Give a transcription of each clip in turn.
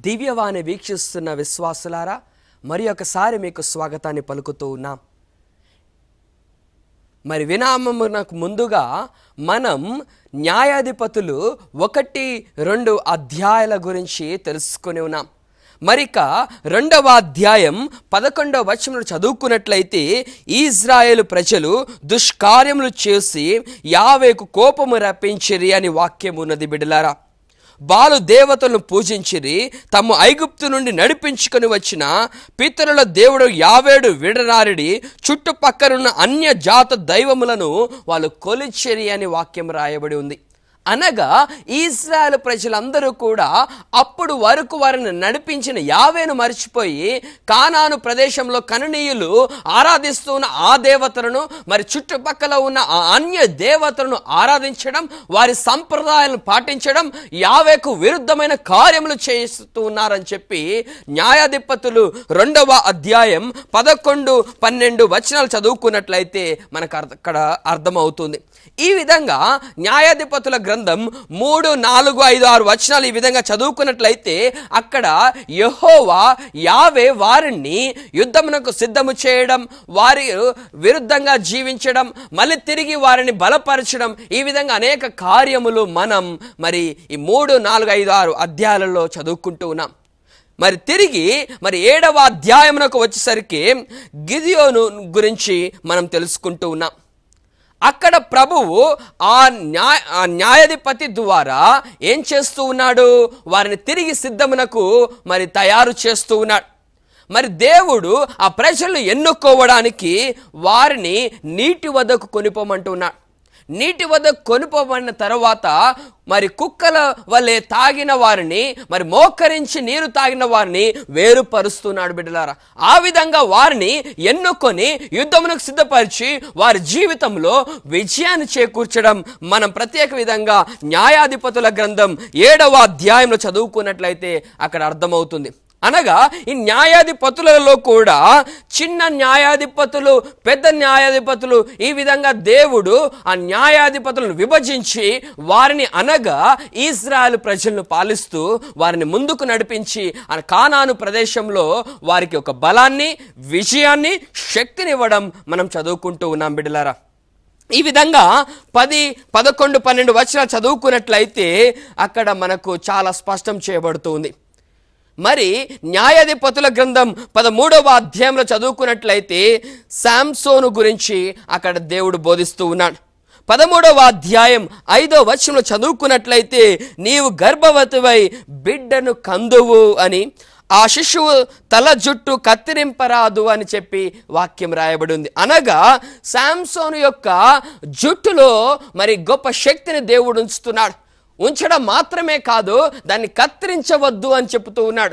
దివ్యవాణి వీక్షిస్తున్న విశ్వాసులారా మరి ఒకసారి మీకు స్వాగతాన్ని పలుకుతూ ఉన్నాం మరి వినామమునకు ముందుగా మనం న్యాయాధిపతులు ఒకటి రెండు అధ్యాయాల గురించి తెలుసుకుని ఉన్నాం మరిక రెండవ అధ్యాయం పదకొండవ వచనం చదువుకున్నట్లయితే ఇజ్రాయేలు ప్రజలు దుష్కార్యములు చేసి యావేకు కోపము రప్పించిరి అని వాక్యం ఉన్నది బిడలారా బాలు దేవతలను పూజించిరి తమ ఐగుప్తు నుండి నడిపించుకొని వచ్చిన పితరుల దేవుడు యావేడు విడనారిడి చుట్టుపక్కనున్న అన్య జాత దైవములను వాళ్ళు కొలిచెరి అని వాక్యం రాయబడి ఉంది అనగా ఇస్రాయల్ ప్రజలందరూ కూడా అప్పుడు వరకు వారిని నడిపించిన యావేను మర్చిపోయి కానాను ప్రదేశంలో కననీయులు ఆరాధిస్తున్న ఆ దేవతలను మరి చుట్టుపక్కల ఉన్న ఆ అన్య దేవతలను ఆరాధించడం వారి సంప్రదాయాలను పాటించడం యావేకు విరుద్ధమైన కార్యములు చేస్తూ ఉన్నారని చెప్పి న్యాయాధిపతులు రెండవ అధ్యాయం పదకొండు పన్నెండు వచనాలు చదువుకున్నట్లయితే మనకు అర్థ- అక్కడ అర్థమవుతుంది ఈ విధంగా న్యాయాధిపతుల గ్రంథం మూడు నాలుగు ఐదు ఆరు వచనాలు ఈ విధంగా చదువుకున్నట్లయితే అక్కడ యెహోవా యావే వారిని యుద్ధమునకు సిద్ధము చేయడం వారి విరుద్ధంగా జీవించడం మళ్ళీ తిరిగి వారిని బలపరచడం ఈ విధంగా అనేక కార్యములు మనం మరి ఈ మూడు నాలుగు ఐదు ఆరు అధ్యాయాలలో చదువుకుంటూ ఉన్నాం మరి తిరిగి మరి ఏడవ అధ్యాయమునకు వచ్చేసరికి గిదియోను గురించి మనం తెలుసుకుంటూ ఉన్నాం అక్కడ ప్రభువు ఆ న్యాయ ఆ న్యాయాధిపతి ద్వారా ఏం చేస్తూ ఉన్నాడు వారిని తిరిగి సిద్ధమునకు మరి తయారు చేస్తూ ఉన్నాడు మరి దేవుడు ఆ ప్రజలు ఎన్నుకోవడానికి వారిని నీటి వద్దకు కొనిపోమంటున్నాడు నీటి వద్ద కొనుపోబడిన తర్వాత మరి కుక్కల వలె తాగిన వారిని మరి మోకరించి నీరు తాగిన వారిని వేరుపరుస్తున్నాడు బిడ్డలారా ఆ విధంగా వారిని ఎన్నుకొని యుద్ధమునకు సిద్ధపరిచి వారి జీవితంలో విజయాన్ని చేకూర్చడం మనం ప్రత్యేక విధంగా న్యాయాధిపతుల గ్రంథం ఏడవ అధ్యాయంలో చదువుకున్నట్లయితే అక్కడ అర్థమవుతుంది అనగా ఈ న్యాయాధిపతులలో కూడా చిన్న న్యాయాధిపతులు పెద్ద న్యాయాధిపతులు ఈ విధంగా దేవుడు ఆ న్యాయాధిపతులను విభజించి వారిని అనగా ఇస్రాయల్ ప్రజలను పాలిస్తూ వారిని ముందుకు నడిపించి ఆ కానాను ప్రదేశంలో వారికి ఒక బలాన్ని విజయాన్ని శక్తినివ్వడం మనం చదువుకుంటూ ఉన్నాం బిడ్డలారా ఈ విధంగా పది పదకొండు పన్నెండు వచనాలు చదువుకున్నట్లయితే అక్కడ మనకు చాలా స్పష్టం చేయబడుతుంది మరి న్యాయాధిపతుల గ్రంథం పదమూడవ అధ్యాయంలో చదువుకున్నట్లయితే శాంసోను గురించి అక్కడ దేవుడు బోధిస్తూ ఉన్నాడు పదమూడవ అధ్యాయం ఐదో వచనంలో చదువుకున్నట్లయితే నీవు గర్భవతివై బిడ్డను కందువు అని ఆ శిశువు తల జుట్టు కత్తిరింపరాదు అని చెప్పి వాక్యం రాయబడి ఉంది అనగా శాంసోను యొక్క జుట్టులో మరి గొప్ప శక్తిని దేవుడు ఉంచుతున్నాడు ఉంచడం మాత్రమే కాదు దాన్ని కత్తిరించవద్దు అని చెబుతూ ఉన్నాడు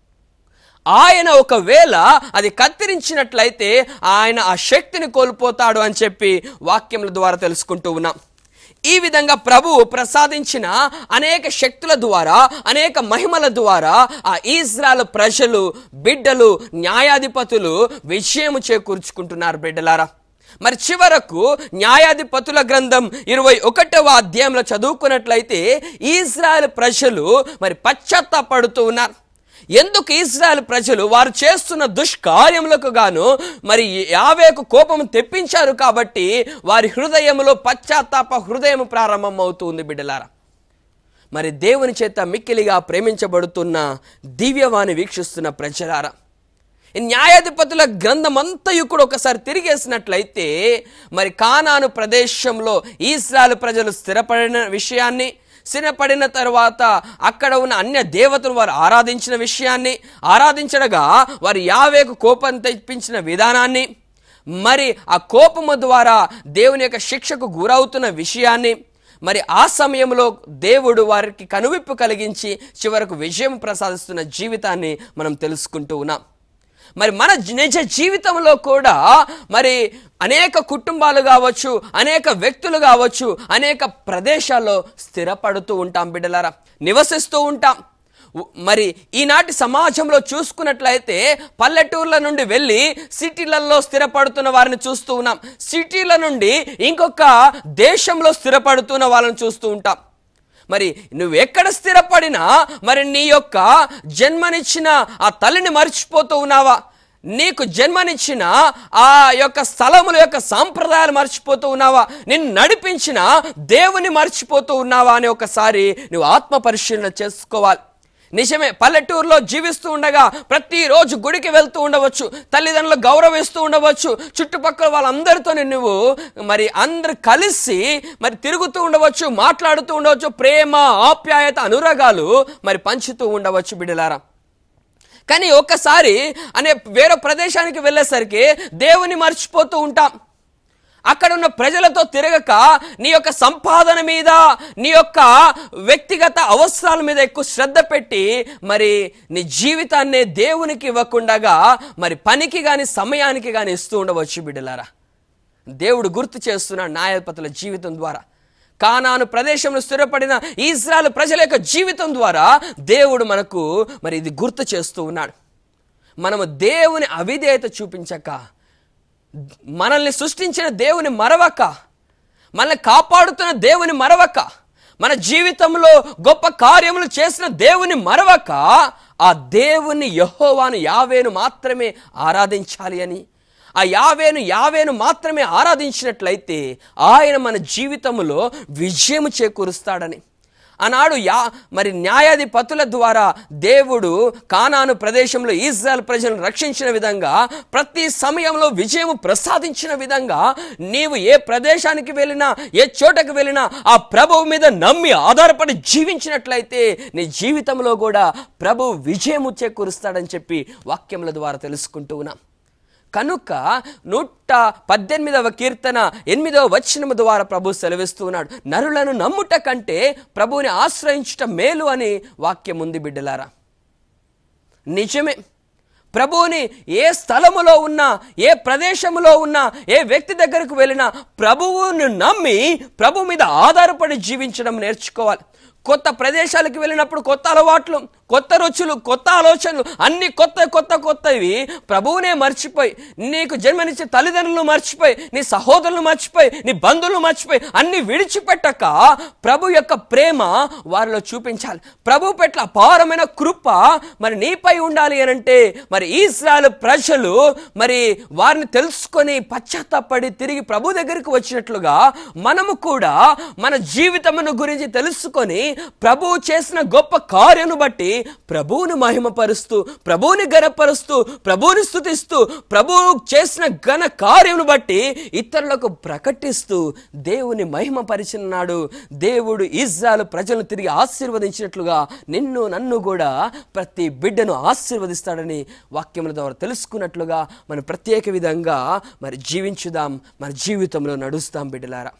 ఆయన ఒకవేళ అది కత్తిరించినట్లయితే ఆయన ఆ శక్తిని కోల్పోతాడు అని చెప్పి వాక్యముల ద్వారా తెలుసుకుంటూ ఉన్నాం ఈ విధంగా ప్రభువు ప్రసాదించిన అనేక శక్తుల ద్వారా అనేక మహిమల ద్వారా ఆ ఇజ్రాయల్ ప్రజలు బిడ్డలు న్యాయాధిపతులు విజయము చేకూర్చుకుంటున్నారు బిడ్డలారా మరి చివరకు న్యాయాధిపతుల గ్రంథం ఇరవై ఒకటవ అధ్యాయంలో చదువుకున్నట్లయితే ఇజ్రాయల్ ప్రజలు మరి పశ్చాత్తాపడుతూ ఉన్నారు ఎందుకు ఇజ్రాయల్ ప్రజలు వారు చేస్తున్న దుష్కార్యములకు గాను మరి యావేకు కోపం తెప్పించారు కాబట్టి వారి హృదయంలో పశ్చాత్తాప హృదయం ప్రారంభం అవుతుంది బిడ్డలారా మరి దేవుని చేత మిక్కిలిగా ప్రేమించబడుతున్న దివ్యవాణి వీక్షిస్తున్న ప్రజలారా ఈ న్యాయాధిపతుల గ్రంథం అంతయు కూడా ఒకసారి తిరిగేసినట్లయితే మరి కానాను ప్రదేశంలో ఈశ్రాలు ప్రజలు స్థిరపడిన విషయాన్ని స్థిరపడిన తర్వాత అక్కడ ఉన్న అన్య దేవతలు వారు ఆరాధించిన విషయాన్ని ఆరాధించడగా వారు యావేకు కోపం తెప్పించిన విధానాన్ని మరి ఆ కోపము ద్వారా దేవుని యొక్క శిక్షకు గురవుతున్న విషయాన్ని మరి ఆ సమయంలో దేవుడు వారికి కనువిప్పు కలిగించి చివరకు విజయం ప్రసాదిస్తున్న జీవితాన్ని మనం తెలుసుకుంటూ ఉన్నాం మరి మన జీ- నిజ జీవితంలో కూడా మరి అనేక కుటుంబాలు కావచ్చు అనేక వ్యక్తులు కావచ్చు అనేక ప్రదేశాల్లో స్థిరపడుతూ ఉంటాం బిడ్డలారా నివసిస్తూ ఉంటాం ఉ- మరి ఈనాటి సమాజంలో చూసుకున్నట్లయితే పల్లెటూర్ల నుండి వెళ్ళి సిటీలలో స్థిరపడుతున్న వారిని చూస్తూ ఉన్నాం సిటీల నుండి ఇంకొక దేశంలో స్థిరపడుతున్న వాళ్ళని చూస్తూ ఉంటాం మరి నువ్వు ఎక్కడ స్థిరపడినా మరి నీ యొక్క జన్మనిచ్చిన ఆ తల్లిని మర్చిపోతూ ఉన్నావా నీకు జన్మనిచ్చిన ఆ యొక్క స్థలముల యొక్క సాంప్రదాయాలు మర్చిపోతూ ఉన్నావా నిన్ను నడిపించిన దేవుని మర్చిపోతూ ఉన్నావా అని ఒకసారి నువ్వు ఆత్మ పరిశీలన చేసుకోవాలి నిజమే పల్లెటూరులో జీవిస్తూ ఉండగా ప్రతిరోజు గుడికి వెళ్తూ ఉండవచ్చు తల్లిదండ్రులు గౌరవిస్తూ ఉండవచ్చు చుట్టుపక్కల వాళ్ళందరితో నువ్వు మరి అందరు కలిసి మరి తిరుగుతూ ఉండవచ్చు మాట్లాడుతూ ఉండవచ్చు ప్రేమ ఆప్యాయత అనురాగాలు మరి పంచుతూ ఉండవచ్చు బిడ్డలారా కానీ ఒక్కసారి అనే వేరే ప్రదేశానికి వెళ్ళేసరికి దేవుని మర్చిపోతూ ఉంటాం అక్కడ ఉన్న ప్రజలతో తిరగక నీ యొక్క సంపాదన మీద నీ యొక్క వ్యక్తిగత అవసరాల మీద ఎక్కువ శ్రద్ధ పెట్టి మరి నీ జీవితాన్ని దేవునికి ఇవ్వకుండగా మరి పనికి కానీ సమయానికి కానీ ఇస్తూ ఉండవచ్చు బిడ్డలారా దేవుడు గుర్తు చేస్తున్నాడు న్యాయపతుల జీవితం ద్వారా కానాను ప్రదేశంలో స్థిరపడిన ఇజ్రాయల్ ప్రజల యొక్క జీవితం ద్వారా దేవుడు మనకు మరి ఇది గుర్తు చేస్తూ ఉన్నాడు మనము దేవుని అవిధేయత చూపించక మనల్ని సృష్టించిన దేవుని మరవక మనల్ని కాపాడుతున్న దేవుని మరవక మన జీవితంలో గొప్ప కార్యములు చేసిన దేవుని మరవక ఆ దేవుని యహోవాను యావేను మాత్రమే ఆరాధించాలి అని ఆ యావేను యావేను మాత్రమే ఆరాధించినట్లయితే ఆయన మన జీవితంలో విజయము చేకూరుస్తాడని ఆనాడు యా మరి న్యాయాధిపతుల ద్వారా దేవుడు కానాను ప్రదేశంలో ఇజ్రాయల్ ప్రజలను రక్షించిన విధంగా ప్రతి సమయంలో విజయం ప్రసాదించిన విధంగా నీవు ఏ ప్రదేశానికి వెళ్ళినా ఏ చోటకు వెళ్ళినా ఆ ప్రభువు మీద నమ్మి ఆధారపడి జీవించినట్లయితే నీ జీవితంలో కూడా ప్రభు విజయము చేకూరుస్తాడని చెప్పి వాక్యముల ద్వారా తెలుసుకుంటూ ఉన్నాం కనుక నూట పద్దెనిమిదవ కీర్తన ఎనిమిదవ వచనము ద్వారా ప్రభు సెలవిస్తూ ఉన్నాడు నరులను నమ్ముట కంటే ప్రభువుని ఆశ్రయించుట మేలు అని వాక్యం ఉంది బిడ్డలారా నిజమే ప్రభువుని ఏ స్థలములో ఉన్నా ఏ ప్రదేశములో ఉన్నా ఏ వ్యక్తి దగ్గరకు వెళ్ళినా ప్రభువును నమ్మి ప్రభు మీద ఆధారపడి జీవించడం నేర్చుకోవాలి కొత్త ప్రదేశాలకు వెళ్ళినప్పుడు కొత్త అలవాట్లు కొత్త రుచులు కొత్త ఆలోచనలు అన్ని కొత్త కొత్త కొత్తవి ప్రభువునే మర్చిపోయి నీకు జన్మనిచ్చే తల్లిదండ్రులు మర్చిపోయి నీ సహోదరులు మర్చిపోయి నీ బంధువులు మర్చిపోయి అన్ని విడిచిపెట్టక ప్రభు యొక్క ప్రేమ వారిలో చూపించాలి ప్రభు పట్ల అపారమైన కృప మరి నీపై ఉండాలి అని అంటే మరి ఇస్రాయల్ ప్రజలు మరి వారిని తెలుసుకొని పశ్చాత్తాపడి తిరిగి ప్రభు దగ్గరికి వచ్చినట్లుగా మనము కూడా మన జీవితమును గురించి తెలుసుకొని ప్రభువు చేసిన గొప్ప కార్యను బట్టి ప్రభువును మహిమపరుస్తూ ప్రభువుని గనపరుస్తూ ప్రభువుని స్థుతిస్తూ ప్రభువు చేసిన ఘన కార్యమును బట్టి ఇతరులకు ప్రకటిస్తూ దేవుని మహిమపరిచినాడు దేవుడు ఇజ్రాయల్ ప్రజలను తిరిగి ఆశీర్వదించినట్లుగా నిన్ను నన్ను కూడా ప్రతి బిడ్డను ఆశీర్వదిస్తాడని వాక్యముల ద్వారా తెలుసుకున్నట్లుగా మనం ప్రత్యేక విధంగా మరి జీవించుదాం మన జీవితంలో నడుస్తాం బిడ్డలారా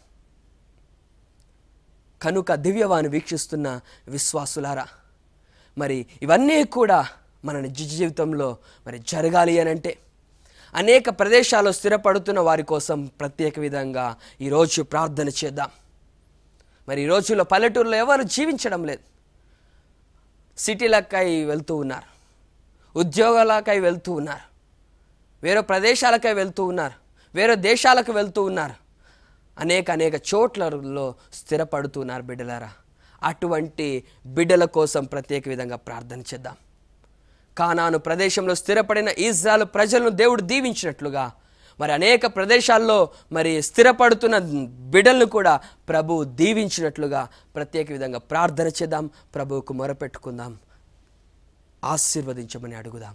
కనుక దివ్యవాణి వీక్షిస్తున్న విశ్వాసులారా మరి ఇవన్నీ కూడా మన నిజ జీవితంలో మరి జరగాలి అని అంటే అనేక ప్రదేశాల్లో స్థిరపడుతున్న వారి కోసం ప్రత్యేక విధంగా ఈరోజు ప్రార్థన చేద్దాం మరి ఈ రోజుల్లో పల్లెటూరులో ఎవరు జీవించడం లేదు సిటీలకై వెళ్తూ ఉన్నారు ఉద్యోగాలకై వెళ్తూ ఉన్నారు వేరే ప్రదేశాలకై వెళ్తూ ఉన్నారు వేరే దేశాలకు వెళ్తూ ఉన్నారు అనేక అనేక చోట్లలో స్థిరపడుతున్నారు బిడ్డలారా అటువంటి బిడ్డల కోసం ప్రత్యేక విధంగా ప్రార్థన చేద్దాం కానాను ప్రదేశంలో స్థిరపడిన ఇజ్రాయల్ ప్రజలను దేవుడు దీవించినట్లుగా మరి అనేక ప్రదేశాల్లో మరి స్థిరపడుతున్న బిడ్డలను కూడా ప్రభు దీవించినట్లుగా ప్రత్యేక విధంగా ప్రార్థన చేద్దాం ప్రభువుకు మొరపెట్టుకుందాం ఆశీర్వదించమని అడుగుదాం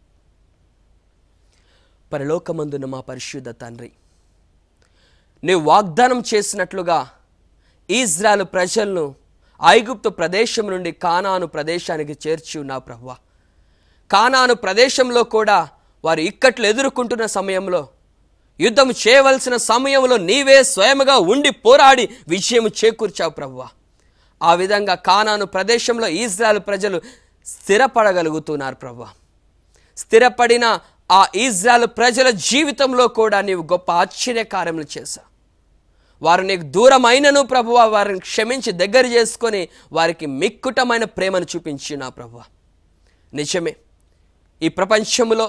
పరలోకమందున మా పరిశుద్ధ తండ్రి నీవు వాగ్దానం చేసినట్లుగా ఇజ్రాయల్ ప్రజలను ఐగుప్తు ప్రదేశం నుండి కానాను ప్రదేశానికి చేర్చి ఉన్నావు ప్రభువా కానాను ప్రదేశంలో కూడా వారు ఇక్కట్లు ఎదుర్కొంటున్న సమయంలో యుద్ధం చేయవలసిన సమయంలో నీవే స్వయముగా ఉండి పోరాడి విజయం చేకూర్చావు ప్రభువా ఆ విధంగా కానాను ప్రదేశంలో ఇజ్రాయల్ ప్రజలు స్థిరపడగలుగుతున్నారు ప్రభువా స్థిరపడిన ఆ ఇజ్రాయల్ ప్రజల జీవితంలో కూడా నీవు గొప్ప ఆశ్చర్యకార్యములు చేశావు వారు నీకు దూరమైనను ప్రభువ వారిని క్షమించి దగ్గర చేసుకొని వారికి మిక్కుటమైన ప్రేమను చూపించి నా ప్రభువ నిజమే ఈ ప్రపంచములో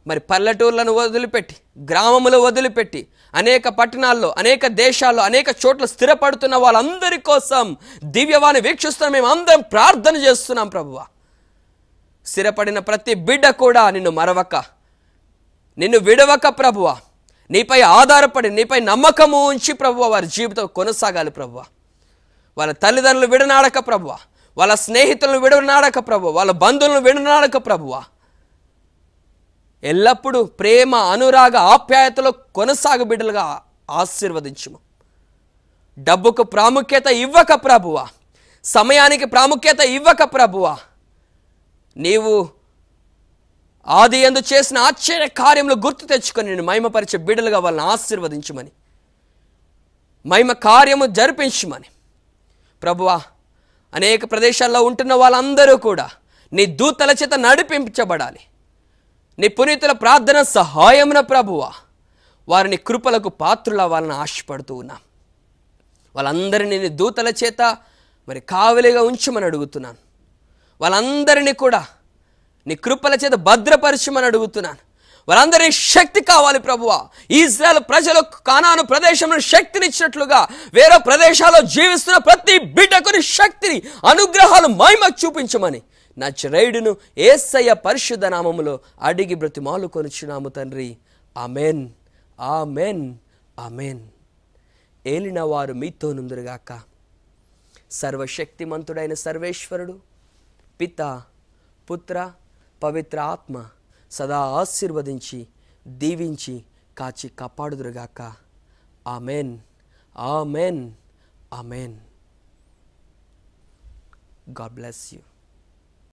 మరి పల్లెటూర్లను వదిలిపెట్టి గ్రామములు వదిలిపెట్టి అనేక పట్టణాల్లో అనేక దేశాల్లో అనేక చోట్ల స్థిరపడుతున్న వాళ్ళందరి కోసం దివ్యవాణి వీక్షిస్తున్న మేము అందరం ప్రార్థన చేస్తున్నాం ప్రభువా స్థిరపడిన ప్రతి బిడ్డ కూడా నిన్ను మరవక నిన్ను విడవక ప్రభువా నీపై ఆధారపడి నీపై నమ్మకము ఉంచి ప్రభువ వారి జీవితం కొనసాగాలి ప్రభువ వాళ్ళ తల్లిదండ్రులు విడనాడక ప్రభువ వాళ్ళ స్నేహితులను విడనాడక ప్రభు వాళ్ళ బంధువులను విడనాడక ప్రభువ ఎల్లప్పుడూ ప్రేమ అనురాగ ఆప్యాయతలో కొనసాగు బిడ్డలుగా ఆశీర్వదించుము డబ్బుకు ప్రాముఖ్యత ఇవ్వక ప్రభువ సమయానికి ప్రాముఖ్యత ఇవ్వక ప్రభువ నీవు ఆది ఎందు చేసిన ఆశ్చర్య కార్యములు గుర్తు తెచ్చుకొని నేను మహిమపరిచే బిడ్డలుగా వాళ్ళని ఆశీర్వదించమని మహిమ కార్యము జరిపించమని ప్రభువా అనేక ప్రదేశాల్లో ఉంటున్న వాళ్ళందరూ కూడా నీ దూతల చేత నడిపించబడాలి నీ పునీతుల ప్రార్థన సహాయమున ప్రభువా వారిని కృపలకు పాత్రుల వాళ్ళని ఆశపడుతూ ఉన్నాం వాళ్ళందరినీ నీ దూతల చేత మరి కావలిగా ఉంచమని అడుగుతున్నాను వాళ్ళందరినీ కూడా నీ కృపల చేత భద్రపరచమని అడుగుతున్నాను వాళ్ళందరి శక్తి కావాలి ప్రభువ ఇజ్రాయల్ ప్రజలకు కానాను ప్రదేశంలో శక్తినిచ్చినట్లుగా వేరే ప్రదేశాల్లో జీవిస్తున్న ప్రతి బిడ్డకు నీ శక్తిని అనుగ్రహాలు మహిమ చూపించమని నా చెరైడును ఏసయ్య పరిశుద్ధ నామములో అడిగి బ్రతిమాలు కొనుచున్నాము తండ్రి ఆమెన్ ఆమెన్ ఆమెన్ ఏలిన వారు మీతో నుందురుగాక సర్వశక్తిమంతుడైన సర్వేశ్వరుడు పిత పుత్ర పవిత్ర ఆత్మ సదా ఆశీర్వదించి దీవించి కాచి కాపాడుదురుగాక amen amen amen god bless you